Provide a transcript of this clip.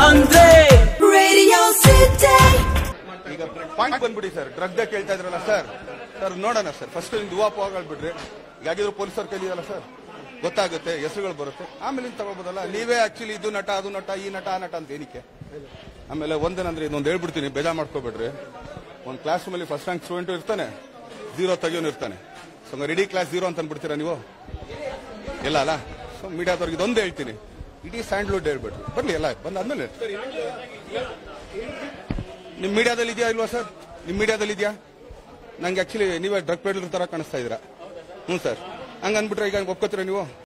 ಅಂದ್ರೆ Radio City. ಈಗ point ಬಂದ್ಬಿಡಿ ಸರ್ ಡ್ರಗ್ ಕೇಳ್ತಾ ಇದ್ರಲ್ಲ ಸರ್ ಸರ್ ನೋಡೋಣ ಸರ್ ಫಸ್ಟ್ ನಿಮ್ದು ಹೂವು ಹೋಗಲ್ ಬಿಡ್ರಿ ಯಾಕಿದ್ರು ಪೊಲೀಸರ ಕೈಲಿದಲ್ಲ ಸರ್ ಗೊತ್ತಾಗುತ್ತೆ ಹೆಸರುಗಳು ಬರುತ್ತೆ ಆಮೇಲೆ ಇನ್ ತಗೊಳ್ಬೋದಲ್ಲ ನೀವೇ ಆಕ್ಚುಲಿ ಇದು ನಟ ಅದು ನಟ ಈ ನಟ ಆ ನಟ ಅಂತ ಏನಕ್ಕೆ ಆಮೇಲೆ ಒಂದೇನಂದ್ರೆ ಇದೊಂದು ಹೇಳ್ಬಿಡ್ತೀನಿ ಬೇಜಾರ್ ಮಾಡ್ಕೋಬೇಡ್ರಿ ಒಂದು ಕ್ಲಾಸ್ ರೂಮಲ್ಲಿ ಫಸ್ಟ್ ರ್ಯಾಂಕ್ ಸ್ಟೂಡೆಂಟ್ ಇರ್ತಾನೆ ಜೀರೋ ತೆಗಿಯೋನು ಇರ್ತಾನೆ ಸೊ ರೆಡಿ ಕ್ಲಾಸ್ ಜೀರೋ ಅಂತ ಅಂದ್ಬಿಡ್ತೀರಾ ನೀವು ಇಲ್ಲ ಅಲ್ಲ ಸೊ ಮೀಡಿಯಾದವ್ರಿಗೆ ಇದೊಂದು ಹೇಳ್ತೀನಿ ಇಡೀ ಸ್ಯಾಂಡ್ಲುಡ್ ಹೇಳ್ಬಿಟ್ರಿ ಬರ್ಲಿ ಎಲ್ಲ ಬಂದಾದ್ಮೇಲೆ ನಿಮ್ ಮೀಡಿಯಾದಲ್ಲಿ ಇದೆಯಾ ಇಲ್ವಾ ಸರ್ ನಿಮ್ ಮೀಡಿಯಾದಲ್ಲಿ ಇದೆಯಾ ನಂಗೆ ಆಕ್ಚುಲಿ ನೀವೇ ಡ್ರಗ್ ಪೆಡ್ಲರ್ ತರ ಕಾಣಿಸ್ತಾ ಇದ್ದೀರಾ ಹ್ಞೂ ಸರ್ ಹಂಗ ಅಂದ್ಬಿಟ್ರೆ ಈಗ ಒಪ್ಕೋತೀರಾ ನೀವು